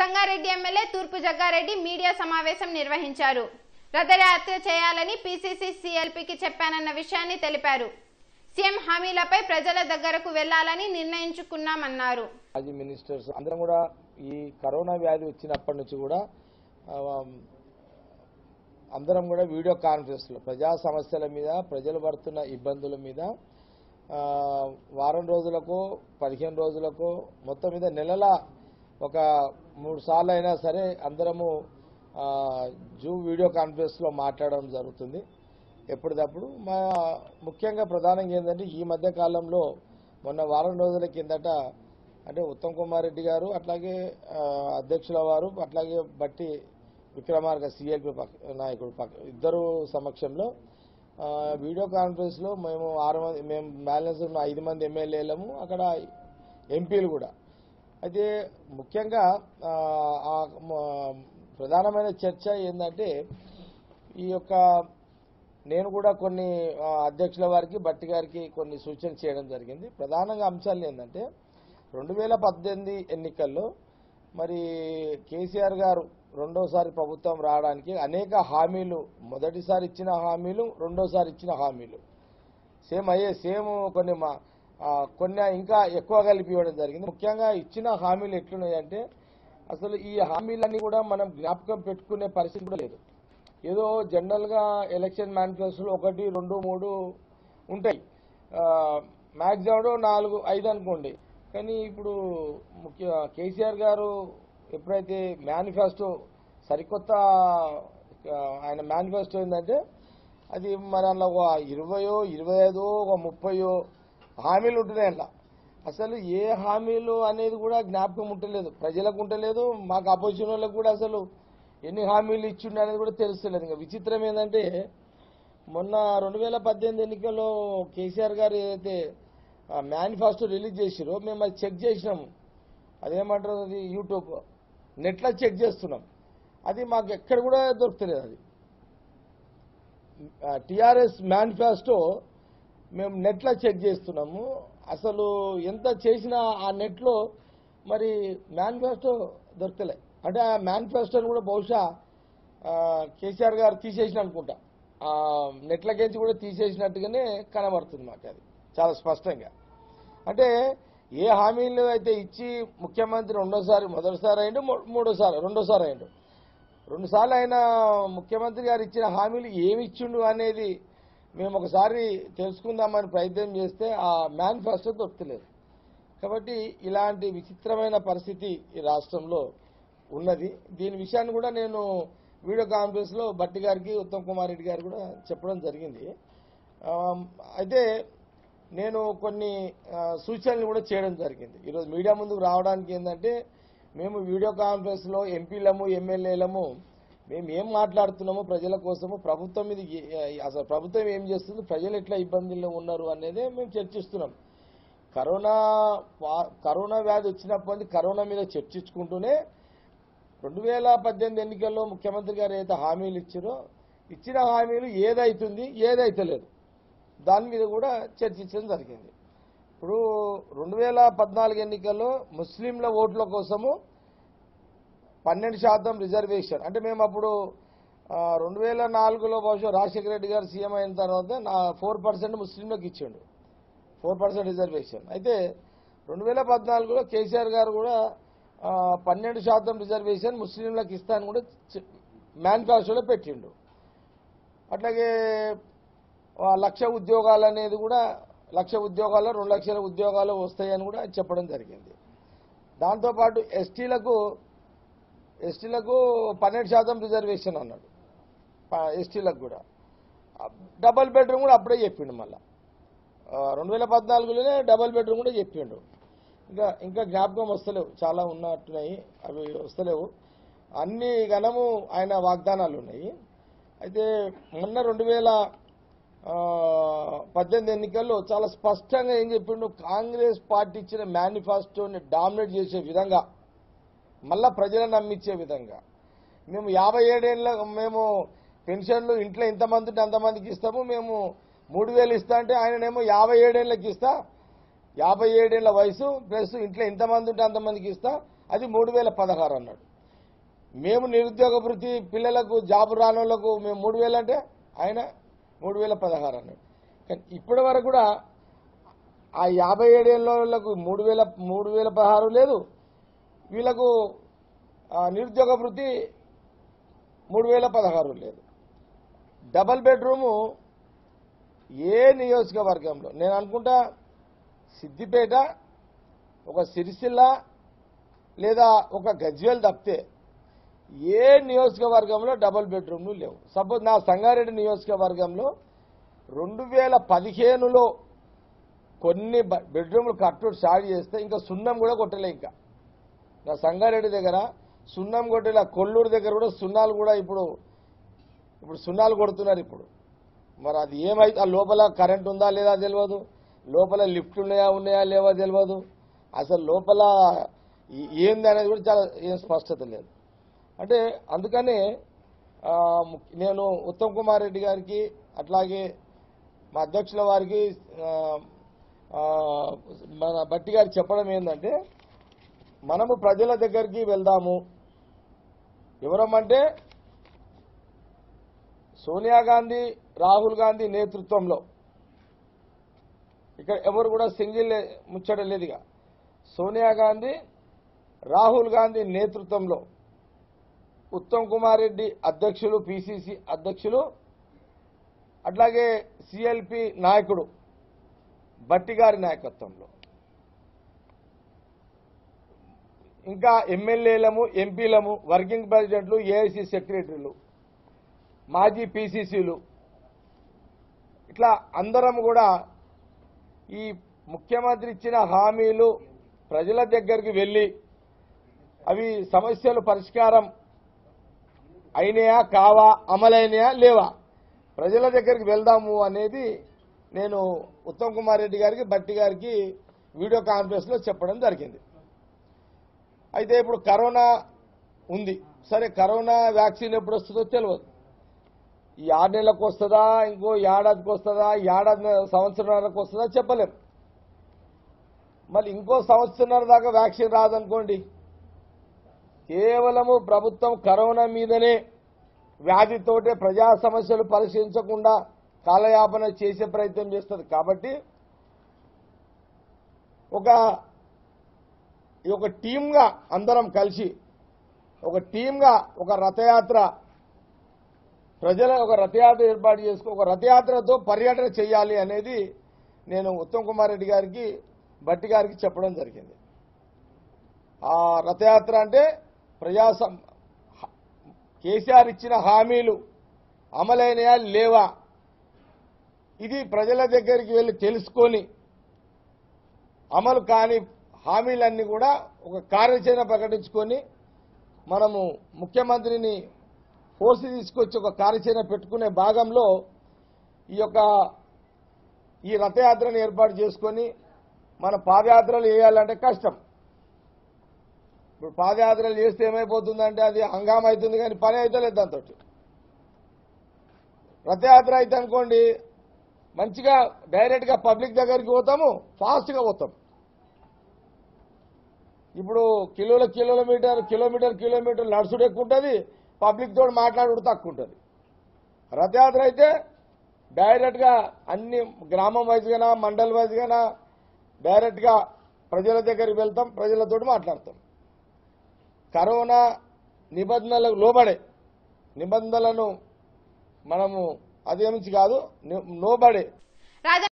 Sangareddy MLA తూర్పు Jaggareddy media సమావేశం నిర్వహించారు రథయాత్ర చేయాలని పీసీసీ సీఎల్పీకి చెప్పానన్న విషయాన్ని తెలిపారు సీఎం హామీలపై ప్రజల దగ్గరకు వెళ్లాలని నిర్ణయించుకున్నామన్నారు మాజీ మినిస్టర్స్ అందరం కూడా ఈ కరోనా వ్యాధి వచ్చినప్పటి నుంచి కూడా ఆ, అందరం కూడా వీడియో కాన్ఫరెన్స్లో ప్రజా సమస్యల మీద ప్రజలు పడుతున్న ఇబ్బందుల మీద ఆ, వారం రోజులకు పదిహేను రోజులకు మొత్తం మీద నెలల ఒక మూడు సార్లు అయినా సరే అందరము ఆ, జూమ్ వీడియో కాన్ఫరెన్స్లో మాట్లాడడం జరుగుతుంది ఎప్పటికప్పుడు మా ముఖ్యంగా ప్రధానంగా ఏంటంటే ఈ మధ్య కాలంలో మొన్న వారం రోజుల కిందట అంటే ఉత్తమ్ కుమార్ రెడ్డి గారు అట్లాగే ఆ, అధ్యక్షుల వారు అట్లాగే బట్టి విక్రమార్క సిఎల్పి నాయకుడు పక్క- ఇద్దరు సమక్షంలో ఆ, వీడియో కాన్ఫరెన్స్ లో మేము ఆరు మంది మేము బ్యాలెన్స్ ఉన్న ఐదు మంది ఎమ్మెల్యేలము అక్కడ ఎంపీలు కూడా అయితే ముఖ్యంగా ఆ, ఆ, మ- ప్రధానమైన చర్చ ఏంటంటే ఈ యొక్క నేను కూడా కొన్ని ఆ, అధ్యక్షుల వారికి బట్టి గారికి కొన్ని సూచనలు చేయడం జరిగింది ప్రధానంగా అంశాలు ఏంటంటే రెండు వేల పద్దెనిమిది ఎన్నికల్లో మరి కేసీఆర్ గారు రెండోసారి ప్రభుత్వం రావడానికి అనేక హామీలు మొదటిసారి ఇచ్చిన హామీలు రెండోసారి ఇచ్చిన హామీలు సేమ్ అయ్యే సేమ్ కొన్ని మా- ఆ, కొన్ని ఇంకా ఎక్కువ కలిపి ఇవ్వడం జరిగింది ముఖ్యంగా ఇచ్చిన హామీలు ఎట్లున్నాయంటే అసలు ఈ హామీలన్నీ కూడా మనం జ్ఞాపకం పెట్టుకునే పరిస్థితి కూడా లేదు ఏదో జనరల్ గా ఎలక్షన్ మేనిఫెస్టోలో ఒకటి రెండు మూడు ఉంటాయి మ్యాక్సిమం నాలుగు ఐదు అనుకోండి కానీ ఇప్పుడు ముఖ్య కేసీఆర్ గారు ఎప్పుడైతే మేనిఫెస్టో సరికొత్త ఆ, ఆయన మేనిఫెస్టో ఏంటంటే అది మరి అందులో ఒక ఇరవయో ఇరవై ఐదో ఒక ముప్పయో హామీలు ఉంటున్నాయి అందులో అసలు ఏ హామీలు అనేది కూడా జ్ఞాపకం ఉంటలేదు ప్రజలకు ఉంటలేదు మాకు అపోజిషన్ వాళ్ళకు కూడా అసలు ఎన్ని హామీలు ఇచ్చిండు అనేది కూడా తెలుస్తలేదు ఇంకా విచిత్రం ఏంటంటే మొన్న రెండు వేల పద్దెనిమిది ఎన్నికల్లో కేసీఆర్ గారు ఏదైతే మేనిఫెస్టో రిలీజ్ చేసిరో మేము అది చెక్ చేసినాము అదేమంటారు అది యూట్యూబ్ నెట్లో చెక్ చేస్తున్నాం అది మాకు ఎక్కడ కూడా దొరుకుతలేదు అది టిఆర్ఎస్ మేనిఫెస్టో మేము నెట్లో చెక్ చేస్తున్నాము అసలు ఎంత చేసినా ఆ నెట్లో మరి మేనిఫెస్టో దొరకలే అంటే ఆ మేనిఫెస్టోని కూడా బహుశా ఆ, కేసీఆర్ గారు తీసేసిన అనుకుంటా ఆ నెట్లకేంచి కూడా తీసేసినట్టుగానే కనబడుతుంది మాకు అది చాలా స్పష్టంగా అంటే ఏ హామీలు అయితే ఇచ్చి ముఖ్యమంత్రి రెండోసారి మొదటిసారి అయిండు మూ- మూడోసారి రెండోసారి అయిండు రెండు సార్లు ఆయన ముఖ్యమంత్రి గారు ఇచ్చిన హామీలు ఏమి ఇచ్చిండు అనేది మేము ఒకసారి తెలుసుకుందామని ప్రయత్నం చేస్తే ఆ మేనిఫెస్టో దొరకలేదు కాబట్టి ఇలాంటి విచిత్రమైన పరిస్థితి ఈ రాష్ట్రంలో ఉన్నది దీని విషయాన్ని కూడా నేను వీడియో కాన్ఫరెన్స్ లో బట్టి గారికి ఉత్తమ్ కుమార్ రెడ్డి గారు కూడా చెప్పడం జరిగింది ఆ, అయితే నేను కొన్ని ఆ, సూచనలు కూడా చేయడం జరిగింది ఈరోజు మీడియా ముందుకు రావడానికి ఏంటంటే మేము వీడియో కాన్ఫరెన్స్ లో ఎంపీలము ఎమ్మెల్యేలము మేము ఏం మాట్లాడుతున్నామో ప్రజల కోసము ప్రభుత్వం మీద ఏ- అసలు ప్రభుత్వం ఏం చేస్తుంది ప్రజలు ఎట్లా ఇబ్బందుల్లో ఉన్నారు అనేదే మేము చర్చిస్తున్నాం కరోనా వా- కరోనా వ్యాధి వచ్చినప్పటి నుంచి కరోనా మీద చర్చించుకుంటూనే రెండు వేల పద్దెనిమిది ఎన్నికల్లో ముఖ్యమంత్రి గారు ఏదైతే హామీలు ఇచ్చారో ఇచ్చిన హామీలు ఏదైతుంది ఏదైతలేదు దాని మీద కూడా చర్చించడం జరిగింది ఇప్పుడు రెండు వేల పద్నాలుగు ఎన్నికల్లో ముస్లింల ఓట్ల కోసము పన్నెండు శాతం రిజర్వేషన్ అంటే మేము అప్పుడు రెండు వేల నాలుగులో బహుశా రాజశేఖర రెడ్డి గారు సీఎం అయిన తర్వాత నా ఫోర్ పర్సెంట్ ముస్లింలకు ఇచ్చిండు ఫోర్ పర్సెంట్ రిజర్వేషన్ అయితే రెండు వేల పద్నాలుగులో కేసీఆర్ గారు కూడా ఆ, పన్నెండు శాతం రిజర్వేషన్ ముస్లింలకు ఇస్తాను కూడా మేనిఫెస్టోలో పెట్టిండు అట్లాగే ఆ, లక్ష ఉద్యోగాలు అనేది కూడా లక్ష ఉద్యోగాలు రెండు లక్షల ఉద్యోగాలు వస్తాయని కూడా చెప్పడం జరిగింది దాంతోపాటు ఎస్టీలకు ఎస్టీలకు పన్నెండు శాతం రిజర్వేషన్ అన్నాడు ప- ఎస్టీలకు కూడా ఆ, డబల్ బెడ్రూమ్ కూడా అప్పుడే చెప్పిండు మళ్ళా ఆ, రెండు వేల పద్నాలుగులోనే డబల్ బెడ్రూమ్ కూడా చెప్పిండు ఇంకా ఇంకా జ్ఞాపకం వస్తలేవు చాలా ఉన్నట్టున్నాయి అవి వస్తలేవు అన్ని గణము ఆయన వాగ్దానాలు ఉన్నాయి అయితే మొన్న రెండు వేల ఆ, పద్దెనిమిది ఎన్నికల్లో చాలా స్పష్టంగా ఏం చెప్పిండు కాంగ్రెస్ పార్టీ ఇచ్చిన మేనిఫెస్టోని డామినేట్ చేసే విధంగా మళ్ళా ప్రజలను నమ్మించే విధంగా మేము యాభై ఏడేళ్ళ మేము పెన్షన్లు ఇంట్లో ఇంతమంది ఉంటే అంతమందికి ఇస్తాము మేము మూడు వేలు ఇస్తా అంటే ఆయననేమో యాభై ఏడేళ్ళకి ఇస్తా యాభై ఏడేళ్ల వయసు ప్లస్ ఇంట్లో ఎంతమంది ఉంటే అంతమందికి ఇస్తా అది మూడు వేల పదహారు అన్నాడు మేము నిరుద్యోగ వృత్తి పిల్లలకు జాబ్ రాని వాళ్ళకు మేము మూడు వేలు అంటే ఆయన మూడు వేల పదహారు అన్నాడు కానీ ఇప్పటి వరకు కూడా ఆ యాభై ఏడేళ్ళ వాళ్ళకు మూడు వేల మూడు వేల పదహారు లేదు వీళ్ళకు ఆ, నిరుద్యోగ వృత్తి మూడు వేల పదహారు లేదు డబల్ బెడ్రూము ఏ నియోజకవర్గంలో నేను అనుకుంటా సిద్దిపేట ఒక సిరిసిల్ల లేదా ఒక గజ్వేల్ తప్పితే ఏ నియోజకవర్గంలో డబుల్ బెడ్రూమ్లు లేవు సపోజ్ నా సంగారెడ్డి నియోజకవర్గంలో రెండు వేల పదిహేనులో కొన్ని బ- బెడ్రూమ్లు కట్టుడు స్టార్ట్ చేస్తే ఇంకా సున్నం కూడా కొట్టలే ఇంకా నా సంగారెడ్డి దగ్గర సున్నం కొట్టేలా కొల్లూరు దగ్గర కూడా సున్నాలు కూడా ఇప్పుడు ఇప్పుడు సున్నాలు కొడుతున్నారు ఇప్పుడు మరి అది ఏమైతే ఆ లోపల కరెంట్ ఉందా లేదా తెలియదు లోపల లిఫ్ట్ ఉన్నాయా ఉన్నాయా లేవా తెలియదు అసలు లోపల ఈ- ఏంది అనేది కూడా చాలా ఏం స్పష్టత లేదు అంటే అందుకనే ఆ, ము- నేను ఉత్తమ్ కుమార్ రెడ్డి గారికి అట్లాగే మా అధ్యక్షుల వారికి ఆ, ఆ, మన బట్టి గారికి చెప్పడం ఏంటంటే మనము ప్రజల దగ్గరికి వెళ్దాము ఎవరమ్మంటే సోనియా గాంధీ రాహుల్ గాంధీ నేతృత్వంలో ఇక్కడ ఎవరు కూడా సింగిల్ ముచ్చట లేదుగా సోనియా గాంధీ రాహుల్ గాంధీ నేతృత్వంలో ఉత్తమ్ కుమార్ రెడ్డి అధ్యక్షులు పిసిసి అధ్యక్షులు అట్లాగే సిఎల్పి నాయకుడు బట్టి గారి నాయకత్వంలో ఇంకా ఎమ్మెల్యేలము ఎంపీలము వర్కింగ్ ప్రెసిడెంట్లు ఏఐసి సెక్రటరీలు మాజీ పిసిసిలు ఇట్లా అందరం కూడా ఈ ముఖ్యమంత్రి ఇచ్చిన హామీలు ప్రజల దగ్గరికి వెళ్ళి అవి సమస్యలు పరిష్కారం అయినాయా కావా అమలైనయా లేవా ప్రజల దగ్గరికి వెళ్దాము అనేది నేను ఉత్తమ్ కుమార్ రెడ్డి గారికి బట్టి గారికి వీడియో కాన్ఫరెన్స్ లో చెప్పడం జరిగింది అయితే ఇప్పుడు కరోనా ఉంది సరే కరోనా వ్యాక్సిన్ ఎప్పుడు వస్తుందో తెలియదు ఈ ఆరు నెలలకు వస్తుందా ఇంకో ఏడాదికి వస్తుందా ఏడాది సంవత్సరంన్నరకు వస్తుందా చెప్పలేం మళ్ళీ ఇంకో సంవత్సరంన్నర దాకా వ్యాక్సిన్ రాదనుకోండి కేవలము ప్రభుత్వం కరోనా మీదనే వ్యాధితోటే ప్రజా సమస్యలు పరిశీలించకుండా కాలయాపన చేసే ప్రయత్నం చేస్తుంది కాబట్టి ఒక ఈ ఒక టీమ్గా అందరం కలిసి ఒక టీమ్గా ఒక రథయాత్ర ప్రజల ఒక రథయాత్ర ఏర్పాటు చేసుకో ఒక రథయాత్రతో పర్యటన చేయాలి అనేది నేను ఉత్తమ్ కుమార్ రెడ్డి గారికి భట్టి గారికి చెప్పడం జరిగింది ఆ రథయాత్ర అంటే ప్రజా సం- హ- కేసీఆర్ ఇచ్చిన హామీలు అమలైనయా లేవా ఇది ప్రజల దగ్గరికి వెళ్ళి తెలుసుకొని అమలు కాని హామీలన్నీ కూడా ఒక కార్యాచరణ ప్రకటించుకొని మనము ముఖ్యమంత్రిని ఫోర్స్ తీసుకొచ్చి ఒక కార్యాచరణ పెట్టుకునే భాగంలో ఈ యొక్క ఈ రథయాత్రను ఏర్పాటు చేసుకొని మన పాదయాత్రలు వేయాలంటే కష్టం ఇప్పుడు పాదయాత్రలు చేస్తే ఏమైపోతుందంటే అది హంగామా అవుతుంది కానీ పని అయితే లేదు దాంతో రథయాత్ర అయితే అనుకోండి మంచిగా డైరెక్ట్ గా పబ్లిక్ దగ్గరికి పోతాము ఫాస్ట్ గా పోతాం ఇప్పుడు కిలోల కిలోమీటర్ కిలోమీటర్ కిలోమీటర్ నడుచుడు ఎక్కువ ఉంటుంది పబ్లిక్ తోటి మాట్లాడుడు తక్కువ ఉంటుంది రథయాత్ర అయితే డైరెక్ట్ గా అన్ని గ్రామం వైజ్ గానా మండల్ వైజ్ గానా డైరెక్ట్ గా ప్రజల దగ్గరికి వెళ్తాం ప్రజలతోటి మాట్లాడతాం కరోనా నిబంధనలకు లోబడే నిబంధనలను మనము అదేమించి కాదు ని- లోబడే రాజా